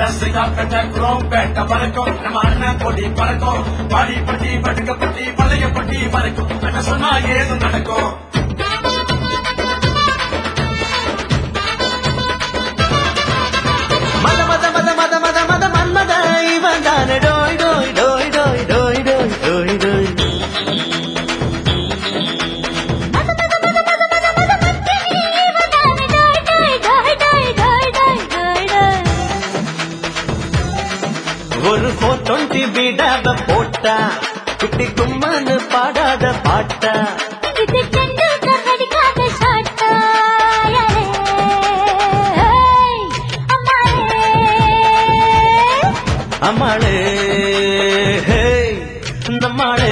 ஆசையா பெற்ற குரோம் பேட்ட பறக்கும் நம்ம அண்ணன் கொடி பறக்கும் பாடி பட்டி பட்டுக்கப்பட்டி பழைய பட்டி பறக்கும் என்ன சொன்னா ஏதும் நடக்கும் மத மத மத மத மத மத மன்மத இவன் தானே டோய் டோய் டோய் டோய் டோய் டோய் டோய் டோய் ஒரு ஃபோர் டுவெண்ட்டி பீடாத போட்டா குட்டி கும்மன்னு பாடாத பாட்டா அம்மாளே ஹே, நம்மாளே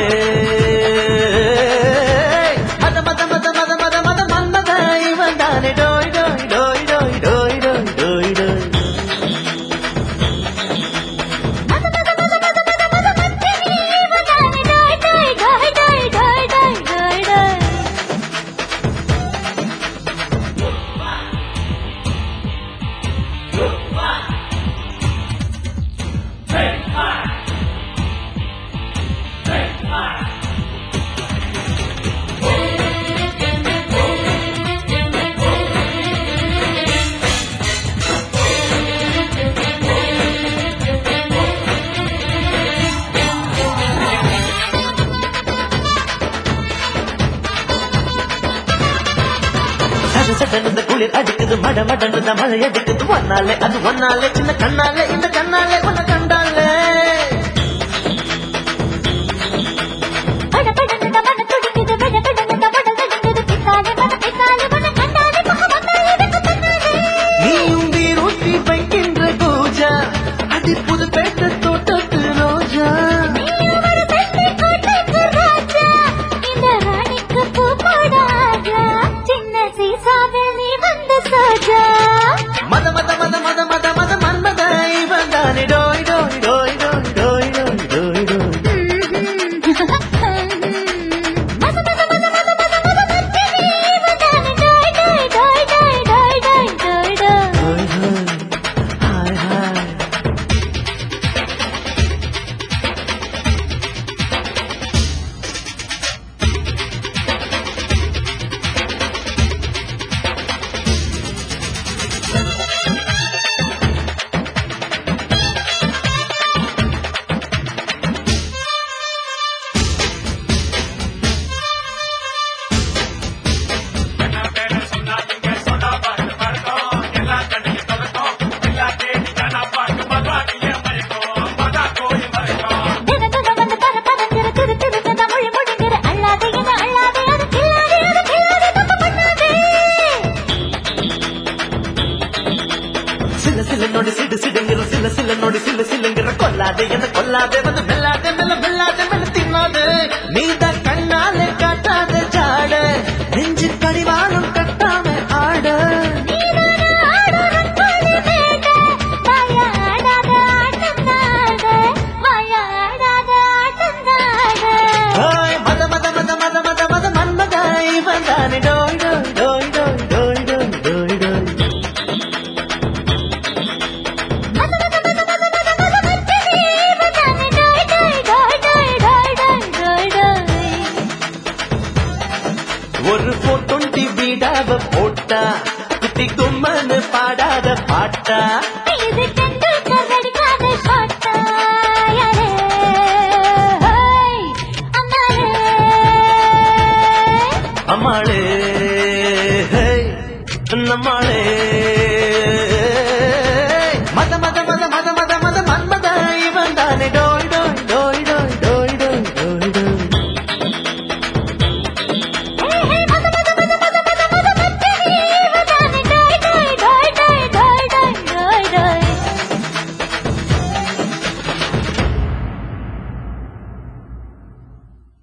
மத மத மத மத மத மத மன்மத இவன் தானே டோய் டோய் டோய் டோய் டோய் டோய் டோய் டோய் சட சடன்னு குளிர் அடிக்குது மட மடன்னு மழை அடிக்குது ஒன்னாலே அது ஒன்னாலே சின்ன கண்ணாலே இந்த கண்ணாலே உன்னை கண்டாலே நீயும் வீரூட்டி வைக்கின்ற பூஜா அடி புது பேட்ட தோட்டத்து ரோஜா மத மத மத மத மத மத மன்மத இவன் தானே டோய் டோய் டோய் டோய் டோய் டோய் டோய் டோய் டோய் டோய் ஹாய் ஹாய் என்ன பேர சொன்னா இங்க சொன்னா பாட்டு பறக்கும் எல்லா கண்ணையும் தொடக்கும் எல்லா தேடி தானா பாட்டு மகாடிய மறைக்கும் மகா கோயில் மறைக்கும் சில சில நொடி சிடு சிடுங்கிற சில சில நொடி சில சிலுங்கிற கொல்லாதே என்ன கொல்லாதே வந்து மெல்லாதே மெல்ல மெல்லாதே மெல்ல தின்னாதே நீத கண்ணாலே காட்டாத ஜாட நெஞ்சு கடிவாளம் கட்டாம ஆட ஓய் மத மத மத மத மத மத மன்மத இவன் தானே டோய் டோய் டோய் டோய் டோய் டோய் டோய் டோய் ஒரு போட்டொண்டி வீடாவ போட்டா குட்டி கும்மன்னு பாடாத பாட்டா அம்மாளே ஹே, நம்மாளே